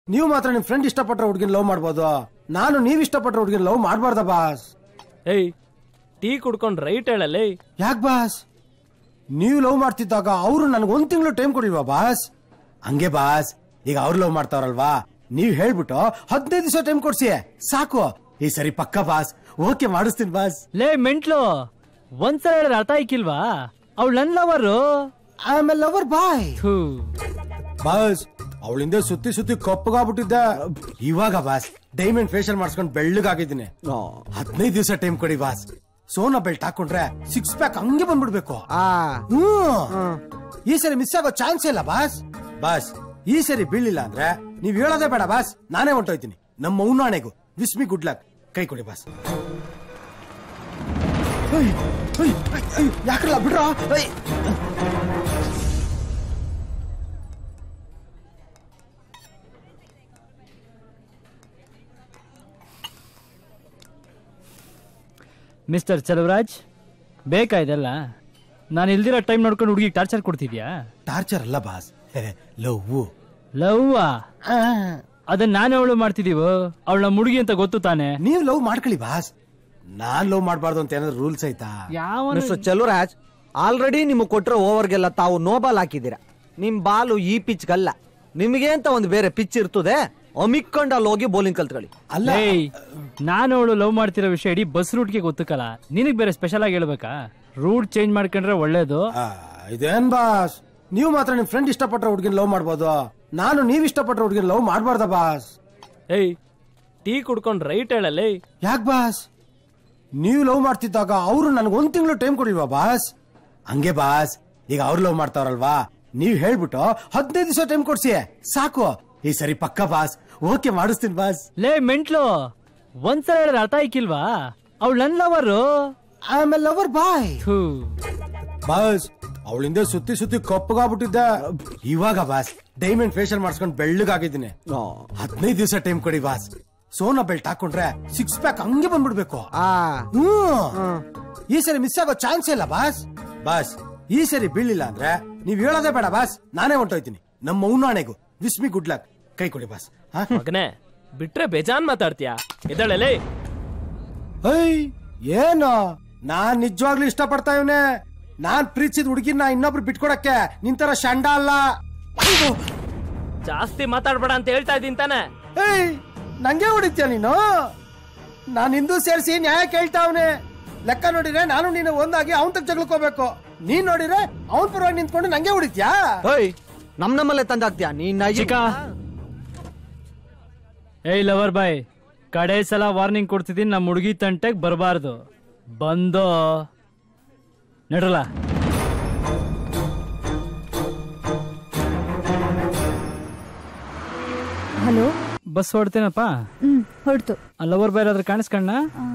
ನೀವು ಮಾತ್ರ ನಿಮ್ ಫ್ರೆಂಡ್ ಇಷ್ಟಪಟ್ಟ ಹುಡುಗಿನ ಲವ್ ಮಾಡ್ಬೋದು ನಾನು ನೀವ್ ಇಷ್ಟಪಟ್ಟ ಹುಡುಗಿನ ಲವ್ ಮಾಡ್ಬಾರ್ದ ಬಾಸ್ ಏಯ್ ಟೀ ಕುಡ್ಕೊಂಡ್ ರೈಟ್ ಹೇಳಲೇ ಯಾಕ್ ಬಾಸ್ ನೀವು ಲವ್ ಮಾಡ್ತಿದ್ದಾಗ ಅವರು ನನಗೆ ಒಂದ್ ತಿಂಗಳು ಟೈಮ್ ಕೊಡಿಲ್ವಾ ಬಾಸ್ ಹಂಗೆ ಬಾಸ್ ಈಗ ಅವ್ರು ಲವ್ ಮಾಡ್ತಾವ್ರಲ್ವಾ ನೀವ್ ಹೇಳ್ಬಿಟ್ಟು ಹದಿನೈದು ದಿವಸ ಟೈಮ್ ಕೊಡ್ಸಿ ಸಾಕು ಈ ಸರಿ ಪಕ್ಕ ಬಾಸ್ ಓಕೆ ಮಾಡಿಸ್ತೀನಿ ಬಾಸ್ ಲೇ ಮೆಂಟ್ಲು ಒಂದ್ಸಲ ಹೇಳಿದ್ರೆ ಅರ್ಥ ಆಯ್ಕಿಲ್ವಾ ಅವಳು ನನ್ ಲವರು ಆಮೇಲೆ ಲವರ್ ಬಾಯ್ ಬಾಸ್ ಅವಳಿಂದ ಸುತ್ತಿ ಸುತ್ತಿ ಕಪ್ಪಗಾಗ್ಬಿಟ್ಟಿದ್ದೆ ಇವಾಗ ಬಾಸ್ ಡೈಮಂಡ್ ಫೇಶಿಯಲ್ ಮಾಡಿಸ್ಕೊಂಡು ಬೆಳ್ಳಗಾಗಿದ್ದೀನಿ ಹದಿನೈದು ದಿವಸ ಟೈಮ್ ಕೊಡಿ ಬಾಸ್ ಸೋನಾ ಬೆಲ್ಟ್ ಹಾಕೊಂಡ್ರೆ ಸಿಕ್ಸ್ ಪ್ಯಾಕ್ ಹಂಗೆ ಬಂದ್ಬಿಡ್ಬೇಕು ಹ್ಮ್. ಈ ಸರಿ ಮಿಸ್ ಆಗೋ ಚಾನ್ಸ್ ಇಲ್ಲ ಬಾಸ್ ಬಾಸ್ ಈ ಸರಿ ಬೀಳಿಲ್ಲ ಅಂದ್ರೆ ನೀವ್ ಹೇಳೋದೇ ಬೇಡ ಬಾಸ್ ನಾನೇ ಹೊಂಟೋಯ್ತೀನಿ ನಮ್ಮ ಉನ್ನಾಣೆಗೂ ವಿಸ್ಮಿ ಗುಡ್ ಲಕ್ ಕೈ ಕೊಡಿ ಬಾಸ್ ಯಾಕಲ್ಲ ಬಿಡ್ರ ಮಿಸ್ಟರ್ ಚಲವರಾಜ್ ಬೇಕಾ ಇದೆಲ್ಲ ನಾನು ಇಲ್ದಿರೋ ಟೈಮ್ ನೋಡ್ಕೊಂಡು ಹುಡುಗಿಗೆ ಟಾರ್ಚರ್ ಕೊಡ್ತಿದ್ಯಾ ಟಾರ್ಚರ್ ಅಲ್ಲ ಬಾಸ್ ಲವ್ ಲವ್ವಾ ಅದನ್ನ ನಾನು ಅವಳು ಮಾಡ್ತಿದೀವೋ ಅವಳ ನಮ್ಮ ಹುಡುಗಿ ಅಂತ ಗೊತ್ತು ತಾನೆ ನೀವ್ ಲವ್ ಮಾಡ್ಕೊಳ್ಳಿ ಬಾಸ್ ನಾನ್ ಲವ್ ಮಾಡಬಾರ್ದು ಅಂತ ಏನಾದ್ರು ರೂಲ್ಸ್ ಐತಾ ಯಾವ ಮಿಸ್ಟರ್ ಚಲುರಾಜ್ ಆಲ್ರೆಡಿ ನಿಮಗೆ ಕೊಟ್ಟಿರೋ ಓವರ್ಗೆಲ್ಲ ತಾವು ನೋ ಬಾಲ್ ಹಾಕಿದ್ದೀರಾ ನಿಮ್ ಬಾಲು ಈ ಪಿಚ್ಗಲ್ಲ ನಿಮಗೆ ಅಂತ ಒಂದು ಬೇರೆ ಪಿಚ್ ಇರ್ತದೆ ಅಮಿಕ್ಕೊಂಡು ಅಲ್ಲಿ ಹೋಗಿ ಬೌಲಿಂಗ್ ಕಲ್ತ್ಕೊಳ್ಳಿ ಅಲ್ಲ ಏಯ್ ನಾನು ಅವಳು ಲವ್ ಮಾಡ್ತಿರೋ ವಿಷಯ ಇಡೀ ಬಸ್ ರೂಟ್ಗೆ ಗೊತ್ತಕ್ಕಲ್ಲ ನಿನಗ್ ಬೇರೆ ಸ್ಪೆಷಲ್ ಆಗಿ ಹೇಳ್ಬೇಕಾ ರೂಟ್ ಚೇಂಜ್ ಮಾಡ್ಕೊಂಡ್ರೆ ಒಳ್ಳೇದು ಆ, ಇದೇನ್ ಬಾಸ್ ನೀವು ಮಾತ್ರ ನಿಮ್ ಫ್ರೆಂಡ್ ಇಷ್ಟಪಟ್ಟ ಹುಡುಗಿನ ಲವ್ ಮಾಡ್ಬೋದು ನಾನು ನೀವ್ ಇಷ್ಟಪಟ್ಟ ಹುಡುಗಿನ ಲವ್ ಮಾಡಬಾರ್ದ ಬಾಸ್ ಏಯ್ ಟೀ ಕುಡ್ಕೊಂಡ್ ರೈಟ್ ಹೇಳಲೇ ಯಾಕ್ ಬಾಸ್ ನೀವು ಲವ್ ಮಾಡ್ತಿದ್ದಾಗ ಅವರು ನನಗೆ ಒಂದ್ ತಿಂಗಳು ಟೈಮ್ ಕೊಡಿಲ್ವಾ ಬಾಸ್ ಹಂಗೆ ಬಾಸ್ ಈಗ ಅವ್ರು ಲವ್ ಮಾಡ್ತಾವ್ರಲ್ವಾ ನೀವ್ ಹೇಳ್ಬಿಟ್ಟು ಹದಿನೈದು ದಿವಸ ಟೈಮ್ ಕೊಡ್ಸಿ ಸಾಕು ಈ ಸರಿ ಪಕ್ಕ ಬಾಸ್ ಓಕೆ ಮಾಡಿಸ್ತೀನಿ ಬಾಸ್ ಲೇ ಮೆಂಟ್ಲು ಒಂದ್ಸಲ ಹೇಳಿದ್ರೆ ಅರ್ಥ ಆಯ್ಕಿಲ್ವಾ ಅವಳು ನನ್ ಲವರು ಆಮೇಲೆ ಲವರ್ ಬಾಯ್ ಬಾಸ್ ಅವಳಿಂದ ಸುತ್ತಿ ಸುತ್ತಿ ಕಪ್ಪಗಾಗ್ಬಿಟ್ಟಿದ್ದೆ ಇವಾಗ ಬಾಸ್ ಡೈಮಂಡ್ ಫೇಶಿಯಲ್ ಮಾಡಿಸ್ಕೊಂಡು ಬೆಳ್ಳಗಾಗಿದ್ದೀನಿ ಹದಿನೈದು ದಿವಸ ಟೈಮ್ ಕೊಡಿ ಬಾಸ್ ಸೋನಾ ಬೆಲ್ಟ್ ಹಾಕೊಂಡ್ರೆ ಸಿಕ್ಸ್ ಪ್ಯಾಕ್ ಹಂಗೆ ಬಂದ್ಬಿಡ್ಬೇಕು ಆ ಹ್ಮ್ ಈ ಸರಿ ಮಿಸ್ ಆಗೋ ಚಾನ್ಸ್ ಇಲ್ಲ ಬಾಸ್ ಬಾಸ್ ಈ ಸರಿ ಬೀಳಿಲ್ಲ ಅಂದ್ರೆ ನೀವ್ ಹೇಳೋದೇ ಬೇಡ ಬಾಸ್ ನಾನೇ ಹೊಂಟೋಯ್ತೀನಿ ನಮ್ಮ ಉನ್ನಾಣೆಗೂ ವಿಸ್ಮಿ ಗುಡ್ ಲಕ್ ಕೈ ಕೊಡಿ ಬಾಸ್ ಹಾ? ಮಗನೇ ಬಿಟ್ರೆ ಬೇಜಾನ್ ಮಾತಾಡ್ತೀಯಾ ಎದಳಲೇ ಐ ಏನು ನಾನ್ ನಿಜವಾಗ್ಲೂ ಇಷ್ಟಪಡ್ತಾ ಇವನೆ ನಾನ್ ಪ್ರೀತಿಸಿದ ಹುಡುಗಿನ ಇನ್ನೊಬ್ರು ಬಿಟ್ಕೊಡಕ್ಕೆ ನಿಂತರ ಶಂಡ ಅಲ್ಲ ಅಯ್ಯೋ, ಜಾಸ್ತಿ ಮಾತಾಡ್ಬೇಡ ಅಂತ ಹೇಳ್ತಾ ಇದೀನಿ ತಾನೆ ಏಯ್ ನಂಗೆ ಹೊಡಿತ್ಯ ನೀನು ನಾನ್ ಹಿಂದೂ ಸೇರಿಸಿ ನ್ಯಾಯ ಕೇಳ್ತಾವ್ನೆ ಲೆಕ್ಕ ನೋಡಿದ್ರೆ ನಾನು ನೀನು ಒಂದಾಗಿ ಅವನ್ ತಗ ಜಗಳಕೋಬೇಕು ನೀನ್ ನೋಡಿದ್ರೆ ಅವನ್ ಪರವಾಗಿ ನಿಂತ್ಕೊಂಡು ನಂಗೆ ಹೊಡಿತ್ಯಾ ಹೇಯ್ ನಮ್ ನಮ್ಮಲ್ಲೇ ತಂದಾಕ್ತೀಯ ನೀನ್ ಚಿಕ್ಕ ಏಯ್ ಲವರ್ ಬಾಯ್ ಕಡೆ ಸಲ ವಾರ್ನಿಂಗ್ ಕೊಡ್ತಿದ್ದೀನಿ ನಮ್ಮ ಹುಡುಗಿ ತಂಟೆಗ್ ಬರಬಾರ್ದು ಬಂದೋ ನಡ್ರಲ್ಲ ಹಲೋ ಬಸ್ ಹೊಡ್ತೇನಪ್ಪ ಹ್ಮ್ ಹೊರಡ್ತು ಆ ಲವರ್ ಬಾಯ್ ಆದ್ರೆ ಕಾಣಿಸ್ಕಣ್ಣ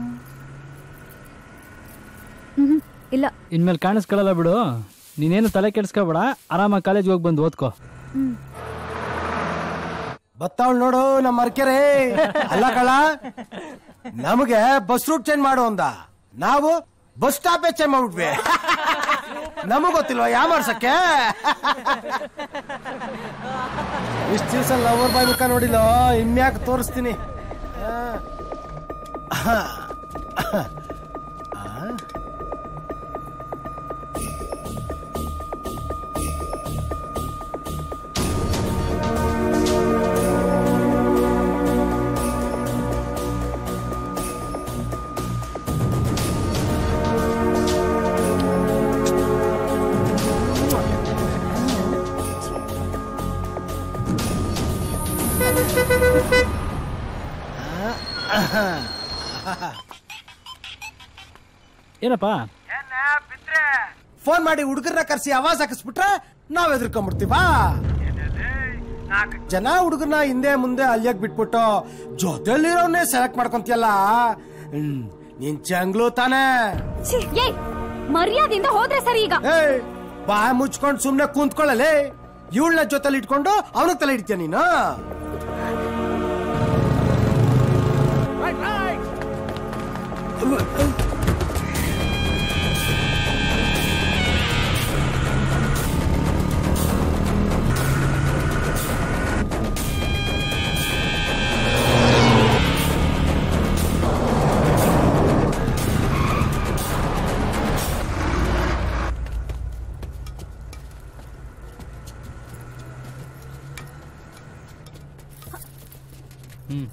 ಹ್ಮ್ ಇಲ್ಲ ಇನ್ಮೇಲೆ ಕಾಣಿಸ್ಕೊಳ್ಳಲ್ಲ ಬಿಡು ನೀನೇನು ತಲೆ ಕೆಡ್ಸ್ಕೊಬೇಡ ಆರಾಮಾಗಿ ಕಾಲೇಜ್ಗೆ ಹೋಗಿ ಬಂದು ಓದ್ಕೋ ಬತ್ತಾವಳ್ ನೋಡು ನಮ್ಮ ಅರ್ಕೆರೆ ಅಲ್ಲ ಕಳ ನಮಗೆ ಬಸ್ ರೂಟ್ ಚೇಂಜ್ ಮಾಡು ಅಂದ ನಾವು ಬಸ್ ಸ್ಟಾಪೇ ಚೇಂಜ್ ಮಾಡ್ಬಿಟ್ವಿ ನಮಗ್ ಗೊತ್ತಿಲ್ವಾ ಯಾ ಮಾಡ್ಸಕ್ಕೆ ಇಷ್ಟ ದಿವಸ ಲವರ್ ಬಾಯ್ ಮುಖ ನೋಡಿಲ್ಲ ಇನ್ಯಾಕ್ ತೋರಿಸ್ತೀನಿ ಆ. ಆ. ಏನಪ್ಪ ಫೋನ್ ಮಾಡಿ ಹುಡುಗರನ್ನ ಕರ್ಸಿ ಆವಾಜ್ ಹಾಕಿಸ್ಬಿಟ್ರೆ ನಾವ್ ಎದ್ರಕೊಂಡ್ಬಿಡ್ತೀವಾ ಜನ ಹುಡುಗರನ್ನ ಹಿಂದೆ ಮುಂದೆ ಅಲ್ಲಿಯಾಗ ಬಿಟ್ಬಿಟ್ಟು ಜೊತೆಲಿರೋನ್ನೇ ಸೆಲೆಕ್ಟ್ ಮಾಡ್ಕೊಂತಿಯಲ್ಲ ಹ್ಮ್ ನೀನ್ ಚಂಗ್ಲು ತಾನೇ ಛೀ, ಏಯ್ ಮರ್ಯಾದಿಂದ ಹೋದ್ರೆ ಸರಿ ಈಗ ಏಯ್ ಬಾಯ್ ಮುಚ್ಕೊಂಡು ಸುಮ್ನೆ ಕುಂತ್ಕೊಳ್ಳಲೇ ಇವಳನ್ನ ಜೊತೆಲಿ ಇಟ್ಕೊಂಡು ಅವನಿಗೆ ತಲೆ ಇಡ್ತೀಯ ನೀನು ಹ್ಮ್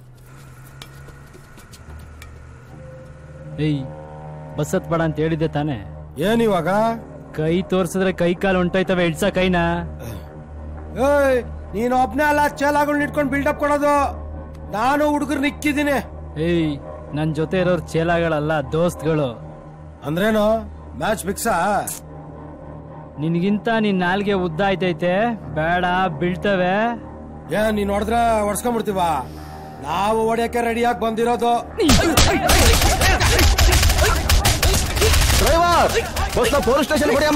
ಏಯ್ ಬಸ್ ಹತ್ಬೇಡ ಅಂತ ಹೇಳಿದ್ದೆ ತಾನೇ ಏನ್ ಇವಾಗ ಕೈ ತೋರ್ಸಿದ್ರೆ ಕೈ ಕಾಲು ಹೊಂಟೋಯ್ತವೆ ಇಡ್ಸ ಕೈನ ಏಯ್ ನೀನ್ ಒಬ್ನೇ ಅಲ್ಲ ಚೇಲಾಗಳನ್ನ ಇಟ್ಕೊಂಡು ಬಿಲ್ಡಪ್ ಕೊಡೋದು ನಾನು ಹುಡುಗರು ನಿಕ್ಕಿದ್ದೀನಿ ಏಯ್ ನನ್ ಜೊತೆ ಇರೋರ್ ಚೇಲಾಗಳಲ್ಲ ದೋಸ್ತ್ಗಳು ಅಂದ್ರೇನು ಮ್ಯಾಚ್ ಫಿಕ್ಸಾ ನಿನ್ಗಿಂತ ನಿನ್ ನಾಲ್ಗೆ ಉದ್ದ ಆಯ್ತೈತೆ ಬೇಡ ಬೀಳ್ತವೆ ಏನ್ ನೀನ್ ಹೊಡೆದ್ರೆ ಹೊಡ್ಸ್ಕೊಂಡ್ಬಿಡ್ತೀವ ನಾವು ಹೊಡಿಯಕ್ಕೆ ರೆಡಿಯಾಗಿ ಬಂದಿರೋದು ಡ್ರೈವರ್ ಬಸ್ನ ಪೊಲೀಸ್ ಸ್ಟೇಷನ್ ಹೊಡಿಯಮ್ಮ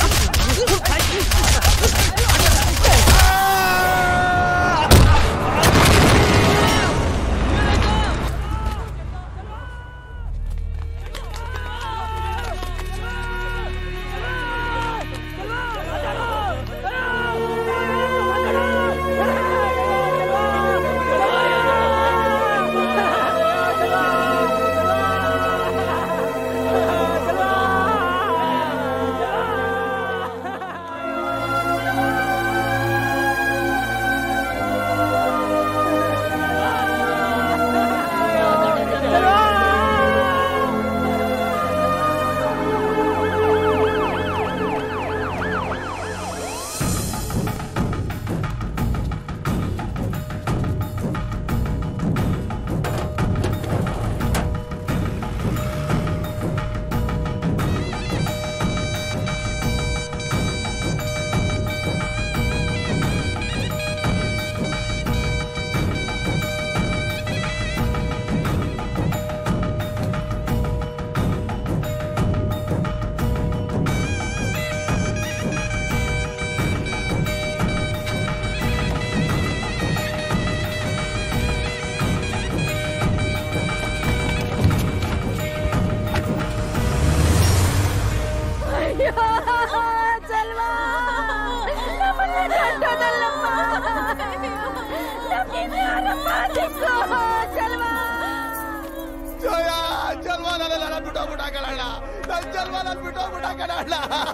ಸಲ್ವಾ ನಮ್ಮನ್ನ ಕಂಡೋದಲ್ಲಮ್ಮ ನಮ್ಗಿನ್ನು ಯಾರಮ್ಮ ದಿಕ್ಕು ಸಲ್ವಾ ಜಯ ಜನ್ಮ ನನ್ನೆಲ್ಲ ಬಿಟ್ಟೋಗ್ಬಿಟ್ಟ ಕಣಣ್ಣ ನನ್ ಜನ್ಮ ನನ್ ಬಿಟ್ಟೋಗ್ಬಿಟ್ಟ ಕಣಣ್ಣ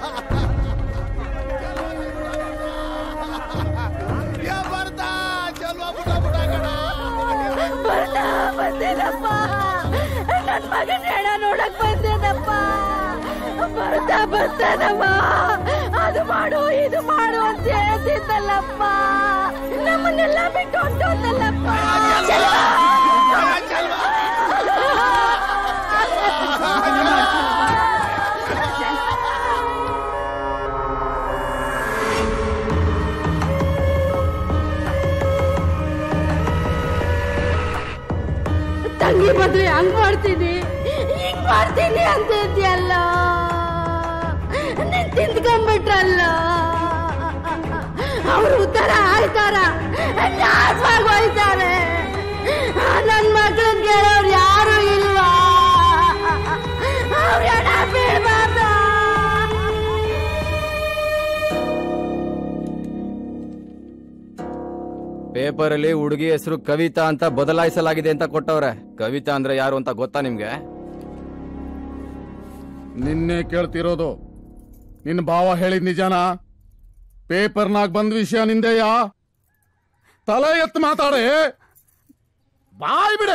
ಯಾ ಬರ್ತಾ ಜನ್ಮ ಬಿಟ್ಟೋಗ್ಬಿಟ್ಟ ಕಣ ಬರ್ತಾ ಬಂದೇನಪ್ಪ ನನ್ ಮಗನ ಹೆಣ ನೋಡಕ್ ಬಂದೇನಪ್ಪ ಬರ್ತಾ ಬರ್ತಾನಮ್ಮ ಅದು ಮಾಡು ಇದು ಮಾಡು ಅಂತ ಹೇಳ್ತಿದ್ದಲ್ಲಪ್ಪ ನಮ್ಮನ್ನೆಲ್ಲ ಬಿಟ್ಟು ಹೊಂಟೋದಲ್ಲಪ್ಪ ತಂಗಿ ಬದ್ಲು ಹಂಗ್ ಮಾಡ್ತೀನಿ ಹಿಂಗ್ ಮಾಡ್ತೀನಿ ಅಂತ ಇದೆಯಲ್ಲ ನೀನ್ ತಿಂದ್ಕೊಂಡ್ಬಿಟ್ರಲ್ಲ ಅವ್ರು ಉತ್ತರ ಆಯ್ತಾರ ನಾಶವಾಗಿ ಹೋಯ್ತಾರೆ ನನ್ ಮಕ್ಳನ್ ಕೇಳೋರು ಯಾರು ಇಲ್ವಾ ಅವ್ರ ಹಣ ಬೀಳ್ಬಾರ್ದ ಪೇಪರ್ ಅಲ್ಲಿ ಹುಡುಗಿ ಹೆಸರು ಕವಿತಾ ಅಂತ ಬದಲಾಯಿಸಲಾಗಿದೆ ಅಂತ ಕೊಟ್ಟವ್ರೆ ಕವಿತಾ ಅಂದ್ರೆ ಯಾರು ಅಂತ ಗೊತ್ತಾ ನಿಮ್ಗೆ ನಿನ್ನೆ ಕೇಳ್ತಿರೋದು ನಿನ್ನ ಭಾವ ಹೇಳಿದ್ ನಿಜಾನ ಪೇಪರ್ನಾಗ ಬಂದ ವಿಷಯ ನಿಂದೆಯಾ ತಲೆ ಎತ್ತು ಮಾತಾಡೆ ಬಾಯ್ ಬಿಡೆ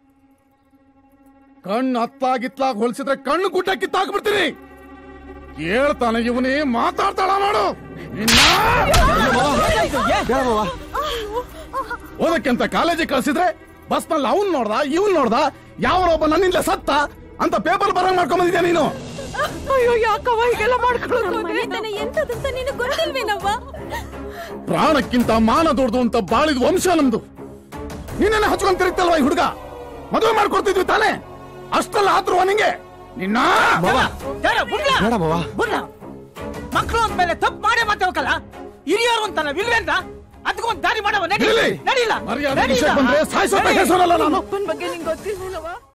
ಕಣ್ಣು ಹತ್ತಾಗಿತ್ಲಾಗ ಹೊಲ್ಸಿದ್ರೆ ಕಣ್ಣು ಗುಡ್ಡ ಕಿತ್ತಾಕ್ಬಿಡ್ತೀನಿ ಹೇಳ್ತಾನೆ ಇವನೇ ಮಾತಾಡ್ತಾಳ ಮಾಡು ಓದಕ್ಕೆಂತ ಕಾಲೇಜಿಗೆ ಕಳ್ಸಿದ್ರೆ ಬಸ್ನಲ್ಲಿ ಅವ್ನ್ ನೋಡ್ದ ಇವ್ನ್ ನೋಡ್ದ ಯಾವನೊಬ್ಬ ನನ್ನಿಂದ ಸತ್ತ ಅಂತ ಪೇಪರ್ ಬರಂಗ್ ಮಾಡ್ಕೊಂಡ್ ಬಂದಿದ್ಯಾ ನೀನು ಅಯ್ಯೋ ಯಾಕವ ಹೀಗೆಲ್ಲ ಮಾಡ್ಕೊಳ್ಳೋದು ಎಂತದಂತ ನಿನಗೆ ಗೊತ್ತಿಲ್ವೇನವ್ವ ಪ್ರಾಣಕ್ಕಿಂತ ಮಾನ ದೊಡ್ದು ಅಂತ ಬಾಳಿದ ವಂಶ ನಮ್ದು ನೀನೇನ ಹಚ್ಕೊಂಡ್ ತಿರುಗ್ತಲ್ವ ಈ ಹುಡುಗ ಮದುವೆ ಮಾಡ್ಕೊಡ್ತಿದ್ವಿ ತಾನೇ ಅಷ್ಟೆಲ್ಲ ಆದ್ರೂ ನಿಂಗೆ ನಿನ್ನ ಮಕ್ಕಳು ಅಂದ್ಮೇಲೆ ತಪ್ಪು ಮಾಡೇ ಮಾತಾಡ್ಬೇಕಲ್ಲ ಹಿರಿಯರು ಅಂತಲ್ಲ ವಿಲ್ವೇಂದ್ರ ಅದಕ್ಕೊಂದು ದಾರಿ ಮಾಡವ ನಡಿ ನಿಲ್ಲಿ. ನಡಿಲ್ಲ ಮರ್ಯಾದೆ ವಿಷಯ ಬಂದ್ರೆ ಸಾಯಿಸೋ ಹೆಸರಲ್ಲ ನಾನು ಅಪ್ಪನ ಬಗ್ಗೆ ನಿಂಗೆ ಗೊತ್ತಿಲ್ವೇನವ್ವ